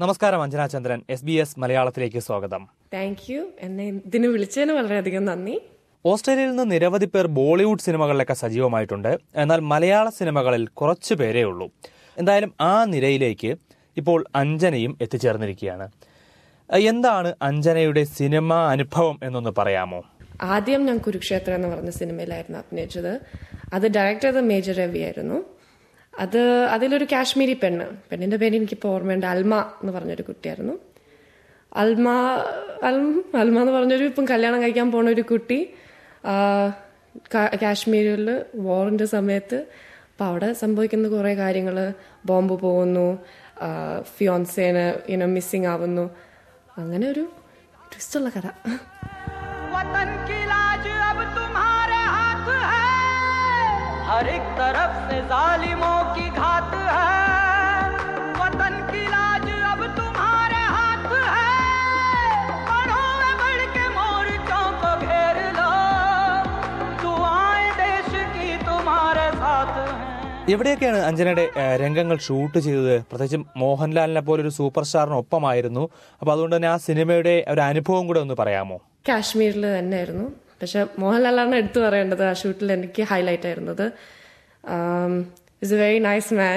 നമസ്കാരം Anjana Chandran S B S മലയാളത്തിലേക്ക് സ്വാഗതം താങ്ക് യു എന്നെ ഇതിന് വിളിച്ചതിന് വളരെയധികം നന്ദി ഓസ്ട്രേലിയയിൽ നിന്ന് നിരവധി പേർ ബോളിവുഡ് സിനിമകളിലൊക്കെ സജീവമായിട്ടുണ്ട് എന്നാൽ മലയാള സിനിമകളിൽ കുറച്ചു പേരേ ഉള്ളൂ എന്തായാലും ആ നിരയിലേക്ക് ഇപ്പോൾ അഞ്ജനയും എത്തിച്ചേർന്നിരിക്കുകയാണ് എന്താണ് അഞ്ജനയുടെ സിനിമ അനുഭവം എന്നൊന്ന് പറയാമോ ആദ്യം ഞാൻ കുരുക്ഷേത്രം എന്ന് പറഞ്ഞ സിനിമയിലായിരുന്നു അഭിനയിച്ചത് അത് ഡയറക്ടർ ചെയ്ത മേജർ രവി ആയിരുന്നു അത് അതിലൊരു കാശ്മീരി പെണ്ണ് പെണ്ണിന്റെ പേര് എനിക്കിപ്പോൾ ഓർമ്മയുണ്ട് അൽമ എന്ന് പറഞ്ഞൊരു കുട്ടിയായിരുന്നു അൽമ അൽമ അൽമ എന്ന് പറഞ്ഞൊരു ഇപ്പം കല്യാണം കഴിക്കാൻ പോണ ഒരു കുട്ടി ആ, കാ- കാശ്മീരിൽ വാറിന്റെ സമയത്ത് അപ്പം അവിടെ സംഭവിക്കുന്ന കുറേ കാര്യങ്ങൾ ബോംബ് പോകുന്നു ഫിയോൻസേന് ഇനോ മിസ്സിങ് ആവുന്നു അങ്ങനെ ഒരു ട്വിസ്റ്റുള്ള കഥ वतन की लाज अब तुम्हारे हाथ है हर एक तरफ से जालिमों की घात है वतन की लाज अब तुम्हारे हाथ है बढ़ो में बढ़ के मोर्चों को घेर लो दुआएं देश की तुम्हारे साथ हैं എവിടെയൊക്കെയാണ് അഞ്ജനയുടെ ഏഹ്, രംഗങ്ങൾ ഷൂട്ട് ചെയ്തത് പ്രത്യേകിച്ചും മോഹൻലാലിനെ പോലെ ഒരു സൂപ്പർ സ്റ്റാറിനൊപ്പമായിരുന്നു അപ്പൊ അതുകൊണ്ട് തന്നെ ആ സിനിമയുടെ ഒരു അനുഭവം കൂടെ ഒന്ന് പറയാമോ കാശ്മീരിൽ തന്നെയായിരുന്നു പക്ഷെ മോഹൻലാലാണ് എടുത്തു പറയേണ്ടത് ആ ഷൂട്ടിൽ എനിക്ക് ഹൈലൈറ്റ് ആയിരുന്നത് is a very nice man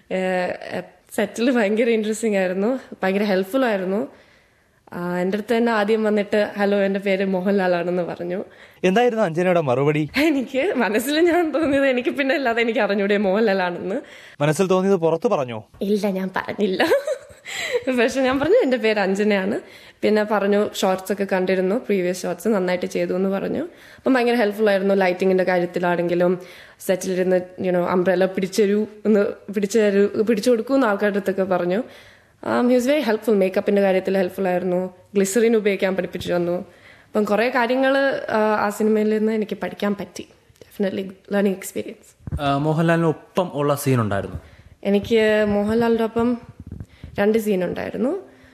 സെറ്റിൽ ഭയങ്കര ഇൻട്രസ്റ്റിംഗ് ആയിരുന്നു ഭയങ്കര ഹെൽപ്ഫുൾ ആയിരുന്നു ആ, എൻ്റെ അടുത്ത് തന്നെ ആദ്യം വന്നിട്ട് ഹലോ എൻ്റെ പേര് മോഹൻലാലാണെന്ന് പറഞ്ഞു എന്തായിരുന്നു അഞ്ജനയുടെ മറുപടി എനിക്ക് മനസ്സിൽ ഞാൻ തോന്നിയത് എനിക്ക് പിന്നെ അല്ലാതെ എനിക്ക് അറിഞ്ഞൂടെ മോഹൻലാലാണെന്ന് മനസ്സിൽ തോന്നിയത് പുറത്തു പറഞ്ഞോ ഇല്ല ഞാൻ പറഞ്ഞില്ല പക്ഷെ ഞാൻ പറഞ്ഞു എൻ്റെ പേര് അഞ്ജനയാണ് പിന്നെ പറഞ്ഞു ഷോർട്സ് ഒക്കെ കണ്ടിരുന്നു പ്രീവിയസ് ഷോർട്സ് നന്നായിട്ട് ചെയ്തു എന്ന് പറഞ്ഞു അപ്പം ഭയങ്കര ഹെൽപ്ഫുൾ ആയിരുന്നു ലൈറ്റിങ്ങിന്റെ കാര്യത്തിലാണെങ്കിലും സെറ്റിലിരുന്ന് യുനോ അംബ്രല പിടിച്ചൊരു ഒന്ന് പിടിച്ചു തരൂ പിടിച്ചു കൊടുക്കുന്ന ആൾക്കാരുടെ അടുത്തൊക്കെ പറഞ്ഞു ഹിസ് വെരി ഹെൽപ്ഫുൾ മേക്കപ്പിന്റെ കാര്യത്തിൽ ഹെൽപ്ഫുൾ ആയിരുന്നു ഗ്ലിസറിൻ ഉപയോഗിക്കാൻ പഠിപ്പിച്ചു തന്നു അപ്പം കുറേ കാര്യങ്ങൾ ആ സിനിമയിൽ നിന്ന് എനിക്ക് പഠിക്കാൻ പറ്റി ഡെഫിനറ്റ്ലി ലേണിംഗ് എക്സ്പീരിയൻസ് മോഹൻലാലിനൊപ്പം ഉള്ള സീൻ ഉണ്ടായിരുന്നു എനിക്ക് മോഹൻലാലിൻ്റെ ഒപ്പം രണ്ട് സീനുണ്ടായിരുന്നു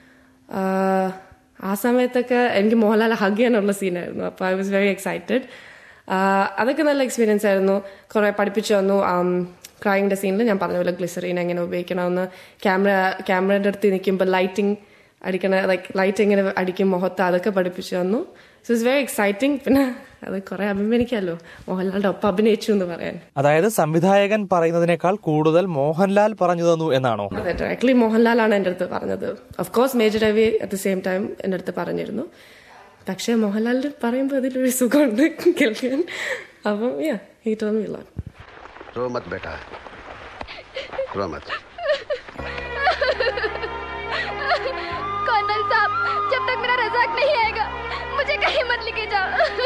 ആഹ് ആ സമയത്തൊക്കെ എനിക്ക് മോഹൻലാൽ ഹഗ് ചെയ്യാനുള്ള സീനായിരുന്നു അപ്പോൾ ഐ വാസ് വെരി എക്സൈറ്റഡ് അതൊക്കെ നല്ല എക്സ്പീരിയൻസ് ആയിരുന്നു കുറേ പഠിപ്പിച്ചു തന്നു ക്രൈങ്ങിൻ്റെ സീനിൽ ഞാൻ പറഞ്ഞ പോലെ ഗ്ലിസറീൻ എങ്ങനെ ഉപയോഗിക്കണമെന്ന് ക്യാമറ ക്യാമറയുടെ അടുത്ത് നിൽക്കുമ്പോൾ ലൈറ്റിംഗ് അടിക്കണ ലൈക്ക് ലൈറ്റ് എങ്ങനെ അടിക്കും മുഖത്ത് അതൊക്കെ പഠിപ്പിച്ചു തന്നു സോ ഇറ്റ്സ് വെരി എക്സൈറ്റിംഗ് പിന്നെ അത് കുറേ അഭിമാനിക്കാമല്ലോ മോഹൻലാലിൻ്റെ ഒപ്പം അഭിനയിച്ചു എന്ന് പറയാൻ അതായത് സംവിധായകൻ പറയുന്നതിനേക്കാൾ കൂടുതൽ മോഹൻലാൽ പറഞ്ഞു തന്നു എന്നാണോ അതെ ഡയറക്ട്ലി മോഹൻലാലാണ് എൻ്റെ അടുത്ത് പറഞ്ഞത് of course major Ravi at the same time എൻ്റെ അടുത്ത് പറഞ്ഞിരുന്നു പക്ഷേ മോഹൻലാൽ പറയുമ്പോൾ അതിലൊരു സുഖമുണ്ട് കേൾക്കാൻ അപ്പം yeah he told me lot रो मत बेटा रो मत कर्नल साहब जब तक मेरा रजाक नहीं आएगा मुझे कहीं मत लेके जाओ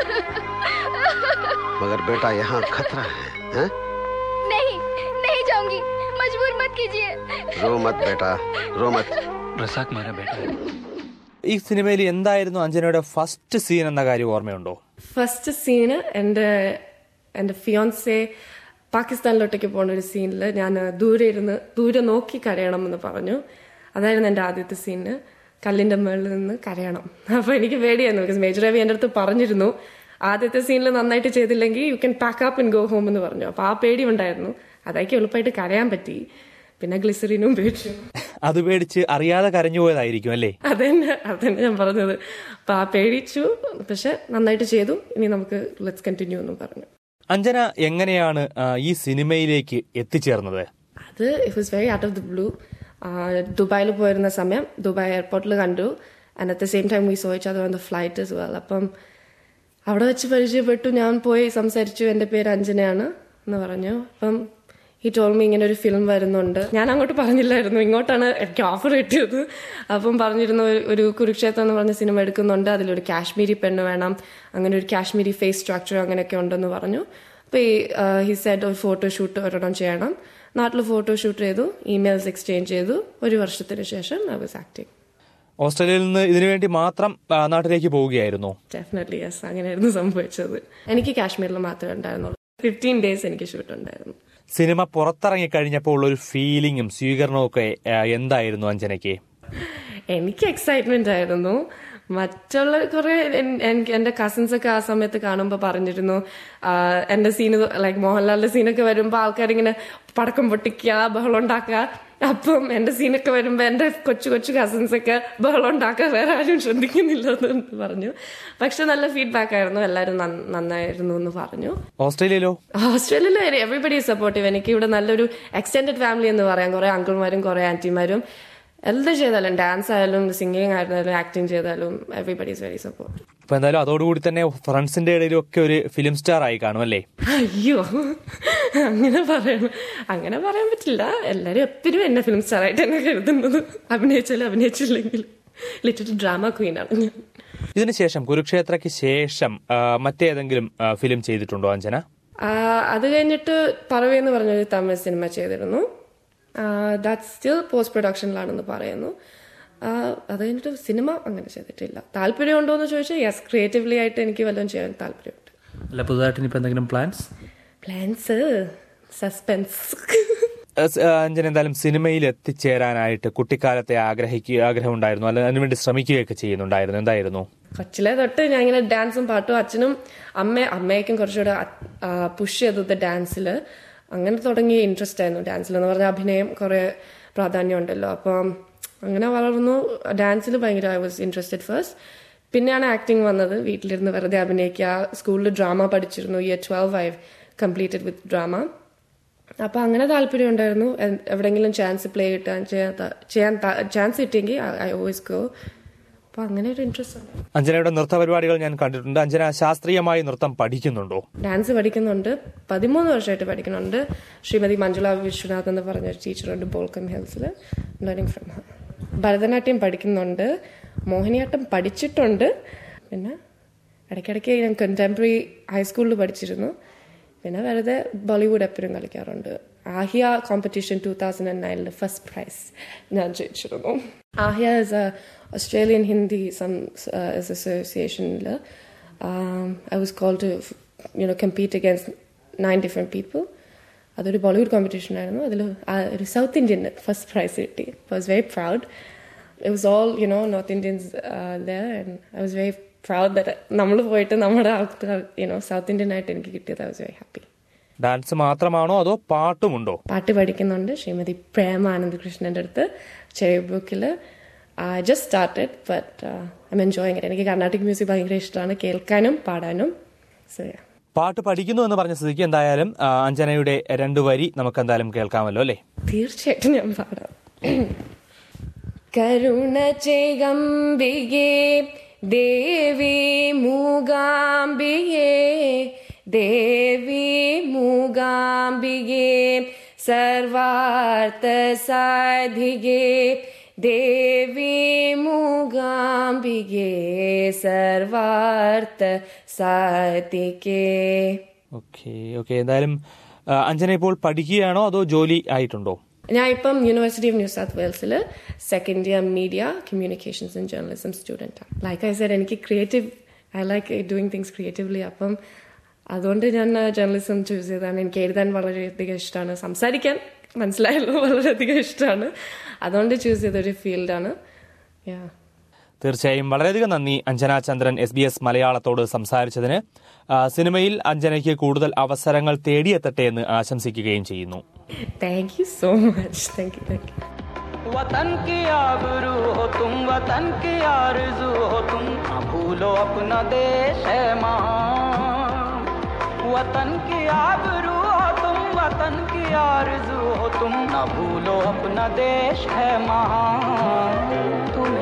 मगर बेटा यहाँ खतरा है हैं? नहीं नहीं जाऊंगी मजबूर मत कीजिए रो मत बेटा रो मत रसाक मेरा बेटा है ഈ സിനിമയിൽ എന്തായിരുന്നു അഞ്ജനയുടെ ഫസ്റ്റ് സീൻ എന്ന കാര്യം ഓർമ്മയുണ്ടോ ഫസ്റ്റ് സീന് എൻ്റെ എൻ്റെ ഫിയോൻസെ പാകിസ്ഥാനിലോട്ടേക്ക് പോകുന്ന ഒരു സീനിൽ ഞാൻ ദൂരെ ഇരുന്ന് ദൂരെ നോക്കി കരയണം എന്ന് പറഞ്ഞു അതായിരുന്നു എൻ്റെ ആദ്യത്തെ സീന് കല്ലിൻ്റെ മുകളിൽ നിന്ന് കരയണം അപ്പോൾ എനിക്ക് പേടിയായിരുന്നു ബിക്കോസ് മേജർ രവി എൻ്റെ അടുത്ത് പറഞ്ഞിരുന്നു ആദ്യത്തെ സീനിൽ നന്നായിട്ട് ചെയ്തില്ലെങ്കിൽ you can pack up and go home എന്ന് പറഞ്ഞു അപ്പോൾ ആ പേടി ഉണ്ടായിരുന്നു അതൊക്കെ എളുപ്പമായിട്ട് കരയാൻ പറ്റി പിന്നെ ഗ്ലിസറിനും ഉപയോഗിച്ചു അത് പേടിച്ച് അറിയാതെ കരഞ്ഞു പോയതായിരിക്കും അല്ലേ അതന്നെ അതന്നെ ഞാൻ പറഞ്ഞത് അപ്പൊ ആ പേടിച്ചു പക്ഷെ നന്നായിട്ട് ചെയ്തു ഇനി നമുക്ക് ലെറ്റ്സ് കണ്ടിന്യൂ എന്നും പറഞ്ഞു അഞ്ജന എങ്ങനെയാണ് ആ, ഈ സിനിമയിലേക്ക് എത്തിച്ചേർന്നത് അത് it was very out of the blue ദുബായിൽ പോയിരുന്ന സമയം ദുബായ് എയർപോർട്ടിൽ കണ്ടു and at the same time we saw each അത് on the flight as well അപ്പം അവിടെ വെച്ച് പരിചയപ്പെട്ടു ഞാൻ പോയി സംസാരിച്ചു എൻ്റെ പേര് അഞ്ജനയാണ് എന്ന് പറഞ്ഞു അപ്പം ഈ ടോൾമി ഇങ്ങനെ ഒരു ഫിലിം വരുന്നുണ്ട് ഞാൻ അങ്ങോട്ട് പറഞ്ഞില്ലായിരുന്നു ഇങ്ങോട്ടാണ് എനിക്ക് ഓഫർ കിട്ടിയത് അപ്പം പറഞ്ഞിരുന്നു ഒരു- ഒരു കുരുക്ഷേത്രം എന്ന് പറഞ്ഞ സിനിമ എടുക്കുന്നുണ്ട് അതിലൊരു കാശ്മീരി പെണ്ണ് വേണം അങ്ങനെ ഒരു കാശ്മീരി ഫേസ് സ്ട്രക്ചർ അങ്ങനെയൊക്കെ ഉണ്ടെന്ന് പറഞ്ഞു അപ്പോൾ ഈ ഹി സെറ്റ് ഒരു ഫോട്ടോഷൂട്ട് ഒരെണ്ണം ചെയ്യണം നാട്ടിൽ ഫോട്ടോഷൂട്ട് ചെയ്തു ഇമെയിൽസ് എക്സ്ചേഞ്ച് ചെയ്തു ഒരു വർഷത്തിന് ശേഷം ഐ വാസ് ആക്ടിങ് ഓസ്ട്രേലിയയിൽ നിന്ന് ഇതിനുവേണ്ടി മാത്രം ആ, നാട്ടിലേക്ക് പോവുകയായിരുന്നു ഡെഫിനറ്റ്ലി യെസ് അങ്ങനെയായിരുന്നു സംഭവിച്ചത് എനിക്ക് കാശ്മീരിൽ മാത്രമേ ഉണ്ടായിരുന്നുള്ളൂ ഫിഫ്റ്റീൻ ഡേയ്സ് എനിക്ക് ഷൂട്ട് ഉണ്ടായിരുന്നു സിനിമ പുറത്തിറങ്ങി കഴിഞ്ഞപ്പോൾ ഉള്ള ഒരു ഫീലിംഗും സ്വീകരണവും ഒക്കെ ആ, എന്തായിരുന്നു അഞ്ജനയ്ക്ക് എനിക്ക് എക്സൈറ്റ്മെന്റ് ആയിരുന്നു മറ്റുള്ള കുറെ എൻ- എനിക്ക് എന്റെ കസിൻസ് ഒക്കെ ആ സമയത്ത് കാണുമ്പോൾ പറഞ്ഞിരുന്നു ആ, എന്റെ സീന് ലൈക്ക് മോഹൻലാലിന്റെ സീനൊക്കെ വരുമ്പോൾ ആൾക്കാരിങ്ങനെ പടക്കം പൊട്ടിക്കുക ബഹളം ഉണ്ടാക്കുക അപ്പം എന്റെ സീനൊക്കെ വരുമ്പോ എന്റെ കൊച്ചു കൊച്ചു കസിൻസ് ഒക്കെ ബഹളം ഉണ്ടാക്കാൻ വേറെ ആരും ശ്രദ്ധിക്കുന്നില്ല എന്ന് പറഞ്ഞു പക്ഷെ നല്ല ഫീഡ്ബാക്ക് ആയിരുന്നു എല്ലാവരും നന്ന- നന്നായിരുന്നു എന്ന് പറഞ്ഞു ഓസ്ട്രേലിയയിലോ ഓസ്ട്രേലിയയിൽ എവറിബഡി സപ്പോർട്ടീവ് എനിക്ക് ഇവിടെ നല്ലൊരു എക്സ്റ്റെൻഡഡ് ഫാമിലി എന്ന് പറയാം കുറെ അങ്കിൾമാരും കുറെ ആന്റിമാരും എന്ത് ചെയ്താലും ഡാൻസ് ആയാലും സിംഗിങ് ആയിരുന്നാലും ആക്ടിങ് ചെയ്താലും എവറിബഡി ഈസ് വെരി സപ്പോർട്ട് അപ്പൊ എന്തായാലും അതോടുകൂടി തന്നെ ഫ്രണ്ട്സിന്റെ ഇടയിലും ഒക്കെ ഒരു ഫിലിം സ്റ്റാർ ആയി കാണും അല്ലേ അയ്യോ അങ്ങനെ പറയണം അങ്ങനെ പറയാൻ പറ്റില്ല എല്ലാരും എപ്പോഴും എന്നെ ഫിലിം സ്റ്റാർ ആയിട്ട് തന്നെ കരുതുന്നത് അഭിനയിച്ചാലും അഭിനയിച്ചില്ലെങ്കിലും ലിറ്റിൽ ഡ്രാമ ക്വീൻ ആണ് ഞാൻ ഇതിനുശേഷം കുരുക്ഷേത്രയ്ക്ക് ശേഷം ആ, മറ്റേതെങ്കിലും ആ, ഫിലിം ചെയ്തിട്ടുണ്ടോ അഞ്ജന ആ, അത് കഴിഞ്ഞിട്ട് പറവേ എന്ന് പറഞ്ഞൊരു തമിഴ് സിനിമ ചെയ്തിരുന്നു ദാറ്റ് സ്റ്റിൽ പോസ്റ്റ് പ്രൊഡക്ഷനിലാണെന്ന് പറയുന്നു ആ, അത് കഴിഞ്ഞിട്ട് സിനിമ അങ്ങനെ ചെയ്തിട്ടില്ല താല്പര്യമുണ്ടോ എന്ന് ചോദിച്ചാൽ യെസ് ക്രിയേറ്റീവ്ലി ആയിട്ട് എനിക്ക് വല്ലതും ചെയ്യാൻ താല്പര്യമുണ്ട് അല്ല പുതുതായിട്ട് ഇനിയിപ്പോ എന്തെങ്കിലും പ്ലാൻസ് പ്ലാൻസ് സസ്പെൻസ് അഞ്ജന എന്തായാലും സിനിമയിൽ എത്തിച്ചേരാനായിട്ട് കുട്ടിക്കാലത്തെ ആഗ്രഹിക്കുക ആഗ്രഹം ഉണ്ടായിരുന്നു അല്ല അതിനുവേണ്ടി ശ്രമിക്കുകയൊക്കെ ചെയ്യുന്നുണ്ടായിരുന്നു എന്തായിരുന്നു കൊച്ചിലെ തൊട്ട് ഞാൻ ഇങ്ങനെ ഡാൻസും പാട്ടും അച്ഛനും അമ്മ അമ്മയ്ക്കും കുറച്ചുകൂടെ പുഷ് ചെയ്തത് ഡാൻസിൽ അങ്ങനെ തുടങ്ങിയ ഇൻട്രസ്റ്റ് ആയിരുന്നു ഡാൻസിൽ എന്ന് പറഞ്ഞാൽ അഭിനയം കുറെ പ്രാധാന്യം ഉണ്ടല്ലോ അപ്പം അങ്ങനെ വളർന്നു ഡാൻസിൽ ഭയങ്കര ഐ വാസ് ഇൻട്രസ്റ്റഡ് ഫസ്റ്റ് പിന്നെയാണ് ആക്ടിങ് വന്നത് വീട്ടിലിരുന്ന് വെറുതെ അഭിനയിക്കുക സ്കൂളിൽ ഡ്രാമ പഠിച്ചിരുന്നു year twelve I completed with drama അപ്പൊ അങ്ങനെ താല്പര്യം ഉണ്ടായിരുന്നു എ- എവിടെങ്കിലും ചാൻസ് പ്ലേ കിട്ടാൻ ചെയ്യാൻ ത- ചെയ്യാൻ ചാൻസ് കിട്ടിയെങ്കിൽ ഐ ഓൾവേസ് ഗോ അപ്പൊ അങ്ങനെ ഒരു ഇൻട്രസ്റ്റ് ഉണ്ട് അഞ്ജനയുടെ നൃത്ത പരിപാടികൾ ഞാൻ കണ്ടിട്ടുണ്ട് അഞ്ജന ശാസ്ത്രീയമായി നൃത്തം പഠിക്കുന്നുണ്ടോ ഡാൻസ് പഠിക്കുന്നുണ്ട് പതിമൂന്ന് വർഷമായിട്ട് പഠിക്കുന്നുണ്ട് ശ്രീമതി മഞ്ജുള വിശ്വനാഥ് എന്ന് പറഞ്ഞ ഒരു ടീച്ചറുണ്ട് ബോൾക്കം ഹിൽസിൽ ലേണിംഗ് ഫ്രം ഭരതനാട്യം പഠിക്കുന്നുണ്ട് മോഹിനിയാട്ടം പഠിച്ചിട്ടുണ്ട് പിന്നെ ഇടയ്ക്കിടയ്ക്ക് ഞാൻ കണ്ടംപററി ഹൈസ്കൂളിൽ പഠിച്ചിരുന്നു പിന്നെ വെറുതെ ബോളിവുഡ് എപ്പോഴും കളിക്കാറുണ്ട് ആഹിയ കോമ്പറ്റീഷൻ ടൂ തൗസൻഡ് ആൻഡ് നയനിൽ ഫസ്റ്റ് പ്രൈസ് ഞാൻ ജയിച്ചിരുന്നു ആഹിയ is a Australian Hindi some അസോസിയേഷനിൽ I was call to you know compete against nine different people അതൊരു ബോളിവുഡ് കോമ്പറ്റീഷൻ ആയിരുന്നു അതിൽ ഒരു സൗത്ത് ഇന്ത്യൻ ഫസ്റ്റ് പ്രൈസ് കിട്ടി I was very proud it was all you know north Indians there and I was very proud that നമ്മൾ പോയിട്ട് നമ്മുടെ ആൾക്കാർ you know south Indian ആയിട്ട് എനിക്ക് കിട്ടിയത് I was very happy dance മാത്രമാണോ അതോ പാട്ടുമുണ്ടോ പാട്ട് പഠിക്കുന്നുണ്ട് ശ്രീമതി പ്രേമ ആനന്ദകൃഷ്ണന്റെ അടുത്ത് ചെറിയ ബുക്കിൽ just started but I'm enjoying it എനിക്ക് കർണാട്ടിക് മ്യൂസിക് ഭയങ്കര ഇഷ്ടമാണ് കേൾക്കാനും പാടാനും സോ പാട്ട് പഠിക്കുന്നു എന്ന് പറഞ്ഞ സ്ഥിതിക്ക് എന്തായാലും ആ, അഞ്ജനയുടെ രണ്ടു വരി നമുക്ക് എന്തായാലും കേൾക്കാമല്ലോ അല്ലേ തീർച്ചയായിട്ടും ഞാൻ പാടാം കരുണ ചെയ്കമ്പികേ ദേവി മൂകാംബികേ ദേവി മൂകാംബികേ സർവാർത്ഥ സാധികേ ദേവി മൂകാംബികേ സർവാർത്ഥ സാധികേ ഓക്കെ ഓക്കെ എന്തായാലും ആ, അഞ്ജന ഇപ്പോൾ പഠിക്കുകയാണോ അതോ ജോലി ആയിട്ടുണ്ടോ ഞാൻ ഇപ്പം യൂണിവേഴ്സിറ്റി ഓഫ് ന്യൂ സൗത്ത് വെയിൽസിൽ second year media communications and journalism student like I said എനിക്ക് creative I like doing things creatively അപ്പം അതുകൊണ്ട് ഞാൻ ജേർണലിസം ചൂസ് ചെയ്തതാണ് എനിക്ക് എഴുതാൻ വളരെയധികം ഇഷ്ടമാണ് സംസാരിക്കാൻ മനസ്സിലായല്ലോ വളരെയധികം ഇഷ്ടമാണ് അതുകൊണ്ട് ചൂസ് ചെയ്തൊരു ഫീൽഡാണ് യാ തീർച്ചയായും വളരെയധികം നന്ദി Anjana Chandran S B S മലയാളത്തോട് സംസാരിച്ചതിന് ആ, സിനിമയിൽ അഞ്ജനയ്ക്ക് കൂടുതൽ അവസരങ്ങൾ തേടിയെത്തട്ടെ എന്ന് ആശംസിക്കുകയും ചെയ്യുന്നു thank you so much thank you thank you वतन की आबरू हो तुम वतन की आरजू हो तुम ना भूलो अपना देश है महान वतन की आबरू हो तुम वतन की आरजू हो तुम ना भूलो अपना देश है महान तुम